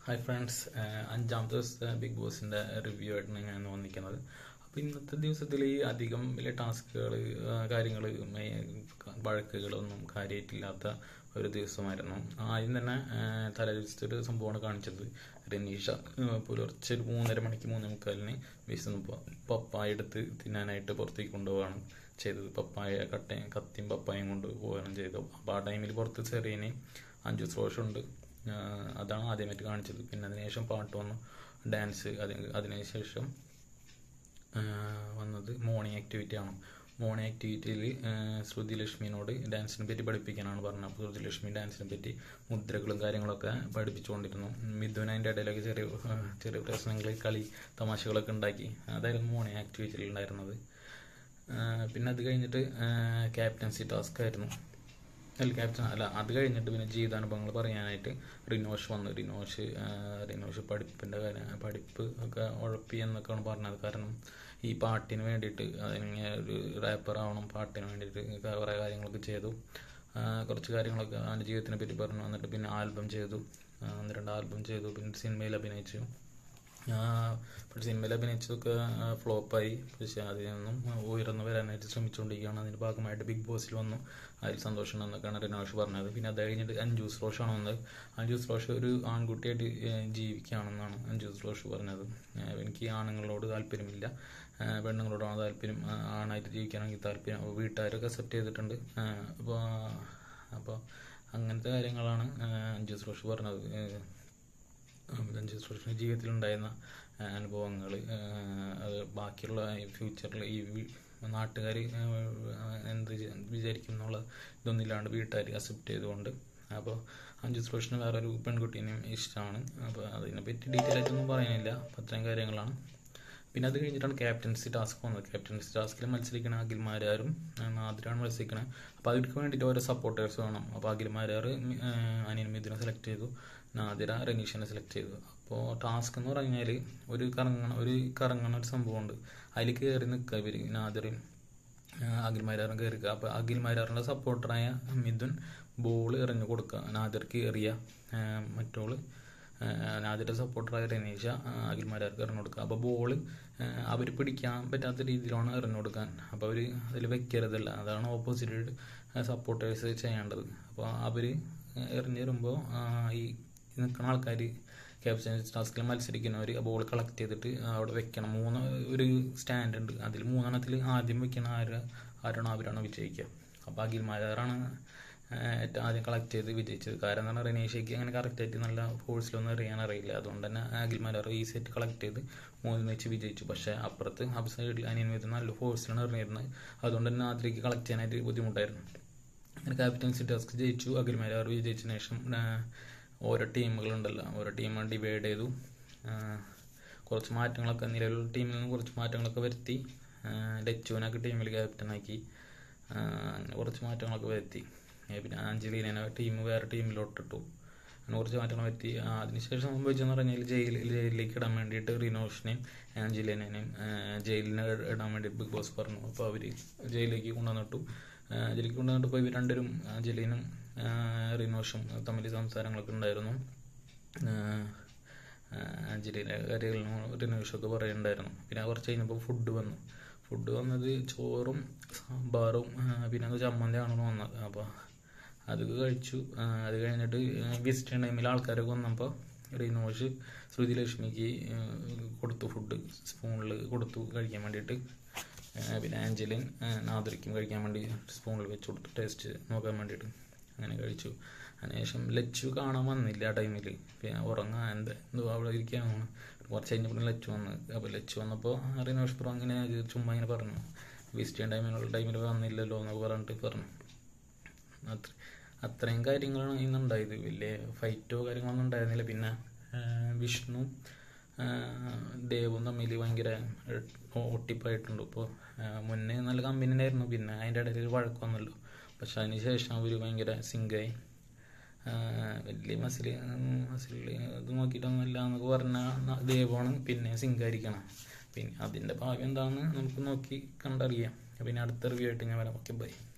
hi friends അഞ്ചാമത്തെ ദിവസത്തെ big ബോസിൻ്റെ റിവ്യൂ ആയിട്ടാണ് ഞാൻ വന്നിരിക്കുന്നത് അപ്പോൾ ഇന്നത്തെ ദിവസത്തിൽ ഈ അധികം വലിയ ടാസ്കുകൾ കാര്യങ്ങൾ വഴക്കുകളൊന്നും കാര്യമായിട്ടില്ലാത്ത ഒരു ദിവസമായിരുന്നു ആദ്യം തന്നെ തലേ ദിവസത്തെ ഒരു സംഭവമാണ് കാണിച്ചത് രനീഷ പുലർച്ചെ ഒരു മൂന്നര മണിക്ക് മൂന്നേ മുക്കാലിന് വിശന്ന് പപ്പായ എടുത്ത് തിന്നാനായിട്ട് പുറത്തേക്ക് കൊണ്ടുപോവാണ് ചെയ്തത് പപ്പായ കട്ടയും കത്തിയും പപ്പായും കൊണ്ട് പോവുകയാണ് ചെയ്തത് അപ്പോൾ ആ ടൈമിൽ പുറത്ത് ചെറിയന് അഞ്ചു സ്രോഷുണ്ട് അതാണ് ആദ്യമായിട്ട് കാണിച്ചത് പിന്നെ അതിനുശേഷം പാട്ട് വന്നു ഡാൻസ് അതിന് അതിനുശേഷം വന്നത് മോർണിംഗ് ആക്ടിവിറ്റി ആണ് മോർണിംഗ് ആക്ടിവിറ്റിയിൽ ശ്രുതി ലക്ഷ്മിനോട് ഡാൻസിനെ പറ്റി പഠിപ്പിക്കാനാണ് പറഞ്ഞത് അപ്പോൾ ശ്രുതി ലക്ഷ്മി ഡാൻസിനെ പറ്റി മുദ്രകളും കാര്യങ്ങളൊക്കെ പഠിപ്പിച്ചുകൊണ്ടിരുന്നു മിഥുൻ അതിൻ്റെ ഇടയിലൊക്കെ ചെറിയ ചെറിയ പ്രശ്നങ്ങൾ കളി തമാശകളൊക്കെ ഉണ്ടാക്കി അതായിരുന്നു മോർണിംഗ് ആക്ടിവിറ്റിയിൽ ഉണ്ടായിരുന്നത് പിന്നെ അത് കഴിഞ്ഞിട്ട് ക്യാപ്റ്റൻസി ടാസ്ക് ആയിരുന്നു അല്ല ക്യാപ്റ്റൻ അല്ല അത് കഴിഞ്ഞിട്ട് പിന്നെ ജീവിതാനുഭവങ്ങൾ പറയാനായിട്ട് റിനോഷ് വന്നു റിനോഷ് റിനോഷ് പഠിപ്പിൻ്റെ കാര്യം പഠിപ്പ് ഒക്കെ ഉഴപ്പി എന്നൊക്കെയാണ് പറഞ്ഞത് കാരണം ഈ പാട്ടിന് വേണ്ടിയിട്ട് അതിങ്ങനെ ഒരു റാപ്പർ ആവണം പാട്ടിന് വേണ്ടിയിട്ട് കുറേ കാര്യങ്ങളൊക്കെ ചെയ്തു കുറച്ച് കാര്യങ്ങളൊക്കെ അവൻ്റെ ജീവിതത്തിനെ പറ്റി പറഞ്ഞു എന്നിട്ട് പിന്നെ ആൽബം ചെയ്തു ഒന്ന് രണ്ട് ആൽബം ചെയ്തു പിന്നെ സിനിമയിൽ അഭിനയിച്ചു പക്ഷേ സിനിമയിൽ അഭിനയിച്ചതൊക്കെ ഫ്ലോപ്പായി പക്ഷേ അതിൽ നിന്നും ഉയർന്നു വരാനായിട്ട് ശ്രമിച്ചുകൊണ്ടിരിക്കുകയാണ് അതിൻ്റെ ഭാഗമായിട്ട് ബിഗ് ബോസിൽ വന്നു അതിൽ സന്തോഷം എന്നൊക്കെയാണ് റിനോഷ് പറഞ്ഞത് പിന്നെ അത് കഴിഞ്ഞിട്ട് അഞ്ജൂസ് റോഷാണ് വന്നത് അഞ്ജൂസ് റോഷ് ഒരു ആൺകുട്ടിയായിട്ട് ജീവിക്കുകയാണെന്നാണ് അഞ്ജൂസ് റോഷ് പറഞ്ഞത് എനിക്ക് ആണുങ്ങളോട് താല്പര്യമില്ല പെണ്ണുങ്ങളോടാണ് താല്പര്യം ആണായിട്ട് ജീവിക്കാനാണെങ്കിൽ താല്പര്യം അപ്പോൾ വീട്ടുകാരൊക്കെ അക്സെപ്റ്റ് ചെയ്തിട്ടുണ്ട് അപ്പോൾ അപ്പോൾ അങ്ങനത്തെ കാര്യങ്ങളാണ് അഞ്ജൂസ് റോഷ് പറഞ്ഞത് രഞ്ജിത് സുരേഷിൻ്റെ ജീവിതത്തിലുണ്ടായിരുന്ന അനുഭവങ്ങൾ അത് ബാക്കിയുള്ള ഫ്യൂച്ചറിൽ ഈ നാട്ടുകാർ എന്ത് വിചാരിക്കും എന്നുള്ള ഇതൊന്നും ഇല്ലാണ്ട് വീട്ടുകാർ അക്സെപ്റ്റ് ചെയ്തുകൊണ്ട് അപ്പോൾ അഞ്ചു സുരേഷിന് വേറൊരു പെൺകുട്ടീനെയും ഇഷ്ടമാണ് അപ്പോൾ അതിനെപ്പറ്റി ഡീറ്റെയിൽ ആയിട്ടൊന്നും പറയാനില്ല അപ്പോൾ അത്രയും കാര്യങ്ങളാണ് പിന്നെ അത് കഴിഞ്ഞിട്ടാണ് ക്യാപ്റ്റൻസി ടാസ്ക് വന്നത് ക്യാപ്റ്റൻസി ടാസ്കിൽ മത്സരിക്കണ അഖിൽമാരാരും നാദിരാണ് മത്സരിക്കണത് അപ്പോൾ അതിற்கு വേണ്ടിയിട്ട് ഓരോ സപ്പോർട്ടേഴ്സ് വേണം അപ്പോൾ അഖിൽമാരാർ അനിയൻ മിഥുനെ സെലക്ട് ചെയ്തു നാദിര റനീഷിനെ സെലക്ട് ചെയ്തു അപ്പോൾ ടാസ്ക് എന്ന് പറഞ്ഞാൽ ഒരു കറങ്ങണ ഒരു കറങ്ങണ ഒരു സംഭവമുണ്ട് അതിൽ കയറി നിൽക്കുക ഇവർ നാദിറയും അഖിൽമാരാറും കയറുക അപ്പോൾ അഖിൽമാരാറിൻ്റെ സപ്പോർട്ടറായ മിഥുൻ ബോൾ എറിഞ്ഞു കൊടുക്കുക നാദിർക്ക് എറിയ മറ്റോള് നാദിൻ്റെ സപ്പോർട്ടറായ രനീഷ അഖിൽമാരാർക്ക് എറിഞ്ഞു കൊടുക്കുക അപ്പോൾ ബോൾ അവർ പിടിക്കാൻ പറ്റാത്ത രീതിയിലാണ് എറിഞ്ഞു കൊടുക്കാൻ അപ്പോൾ അവർ അതിൽ വെക്കരുതല്ല അതാണ് ഓപ്പോസിറ്റ് സപ്പോർട്ടേഴ്സ് ചെയ്യേണ്ടത് അപ്പോൾ അവർ എറിഞ്ഞു വരുമ്പോൾ ഈ നിൽക്കുന്ന ആൾക്കാർ ക്യാപ്റ്റൻ ടാസ്കിൽ മത്സരിക്കുന്നവർ ബോൾ കളക്ട് ചെയ്തിട്ട് അവിടെ വെക്കണം മൂന്ന് ഒരു സ്റ്റാൻഡ് ഉണ്ട് അതിൽ മൂന്നെണ്ണത്തിൽ ആദ്യം വെക്കണ ആര് ആരാണോ അവരാണ് വിജയിക്കുക അപ്പോൾ അഖിൽമാരാറാണ് ഏറ്റവും ആദ്യം കളക്ട് ചെയ്ത് വിജയിച്ചത് കാരണം എന്ന് പറഞ്ഞാൽ റനീഷയ്ക്ക് അങ്ങനെ കറക്റ്റായിട്ട് നല്ല ഫോഴ്സിലൊന്നും എറിയാൻ അറിയില്ല അതുകൊണ്ട് തന്നെ അഖിൽമാരാർ ഈ സെറ്റ് കളക്ട് ചെയ്ത് മൂന്ന് വെച്ച് വിജയിച്ചു പക്ഷേ അപ്പുറത്ത് അപ്പ് സൈഡിൽ അനിയൻ വരുന്ന നല്ല ഫോഴ്സിലാണ് എറിഞ്ഞിരുന്നത് അതുകൊണ്ട് തന്നെ അതിലേക്ക് കളക്ട് ചെയ്യാനായിട്ട് ബുദ്ധിമുട്ടായിരുന്നു അങ്ങനെ ക്യാപ്റ്റൻസി ടാസ്ക് ജയിച്ചു അഖിൽമാരാർ വിജയിച്ചതിന് ശേഷം ഓരോ ടീമുകളുണ്ടല്ലോ ഓരോ ടീം ഡിവൈഡ് ചെയ്തു കുറച്ച് മാറ്റങ്ങളൊക്കെ നിലവിലുള്ള ടീമിൽ നിന്ന് കുറച്ച് മാറ്റങ്ങളൊക്കെ വരുത്തി ലച്ചുവിനൊക്കെ ടീമിൽ ക്യാപ്റ്റനാക്കി അങ്ങനെ കുറച്ച് മാറ്റങ്ങളൊക്കെ വരുത്തി പിന്നെ ആഞ്ചലീനെ ടീം വേറെ ടീമിലോട്ടിട്ടു അങ്ങനെ കുറച്ച് മാറ്റങ്ങൾ വരുത്തി അതിനുശേഷം സംഭവിച്ചെന്ന് പറഞ്ഞാൽ ജയിലിൽ ജയിലിലേക്ക് ഇടാൻ വേണ്ടിയിട്ട് റിനോഷിനെയും ആഞ്ചലീനേനെയും ജയിലിനെ ഇടാൻ വേണ്ടി ബിഗ് ബോസ് പറഞ്ഞു അപ്പോൾ അവർ ജയിലിലേക്ക് കൊണ്ടുവന്നിട്ടു ജയിലിലേക്ക് കൊണ്ടുവന്നിട്ടപ്പോൾ ഇവർ രണ്ടുപേരും ജലീനും റിനോഷും തമ്മിൽ സംസാരങ്ങളൊക്കെ ഉണ്ടായിരുന്നു അഞ്ജലിയിലെ കാര്യങ്ങളും റിനോഷൊക്കെ പറയുന്നുണ്ടായിരുന്നു പിന്നെ കുറച്ച് കഴിഞ്ഞപ്പോൾ ഫുഡ് വന്നു ഫുഡ് വന്നത് ചോറും സാമ്പാറും പിന്നെ അത് ചമ്മന്തിയാണ് വന്നത് അപ്പോൾ അത് കഴിച്ചു അത് കഴിഞ്ഞിട്ട് വിസിറ്റിംഗ് ടൈമിൽ ആൾക്കാരൊക്കെ വന്നപ്പോൾ റിനോഷ് ശ്രുതി ലക്ഷ്മിക്ക് കൊടുത്തു ഫുഡ് സ്പൂണിൽ കൊടുത്തു കഴിക്കാൻ വേണ്ടിയിട്ട് പിന്നെ ആഞ്ചലിൻ നാദരിക്കും കഴിക്കാൻ വേണ്ടി സ്പൂണിൽ വെച്ച് കൊടുത്തു ടേസ്റ്റ് നോക്കാൻ വേണ്ടിയിട്ട് അങ്ങനെ കഴിച്ചു അതിനുശേഷം ലച്ചു കാണാൻ വന്നില്ല ആ ടൈമിൽ പിന്നെ ഉറങ്ങാൻ എന്താ എന്തോ അവിടെ ഇരിക്കാനാണ് കുറച്ച് കഴിഞ്ഞപ്പോൾ ലച്ചു വന്ന് അപ്പോൾ ലച്ചു വന്നപ്പോൾ റിനോഷ് പ്രോ അങ്ങനെ ചുമ്മാ ഇങ്ങനെ പറഞ്ഞു വിസിറ്റ് ടൈമിനുള്ള ടൈമിൽ വന്നില്ലല്ലോ എന്നൊക്കെ പറഞ്ഞിട്ട് പറഞ്ഞു അത്ര അത്രയും കാര്യങ്ങളാണ് ഇന്നുണ്ടായത് വലിയ ഫൈറ്റോ കാര്യങ്ങളൊന്നും ഉണ്ടായിരുന്നില്ല പിന്നെ വിഷ്ണു ദേവും തമ്മിൽ ഭയങ്കര ഒട്ടിപ്പായിട്ടുണ്ട് ഇപ്പോൾ മുന്നേ നല്ല കമ്പനി ആയിരുന്നു പിന്നെ അതിൻ്റെ ഇടയിൽ വഴക്ക് വന്നല്ലോ പക്ഷെ അതിന് ശേഷം അവർ ഭയങ്കര സിങ്കായി വലിയ മസിൽ മസിൽ ഇത് നോക്കിയിട്ടൊന്നുമില്ല എന്നൊക്കെ പറഞ്ഞാൽ ദേവമാണ് പിന്നെ സിങ്കായിരിക്കണം പിന്നെ അതിൻ്റെ ഭാവി എന്താണെന്ന് നമുക്ക് നോക്കി കണ്ടറിയാം പിന്നെ അടുത്ത റിവ്യൂ ആയിട്ട് ഞാൻ വരാം ഓക്കെ ബൈ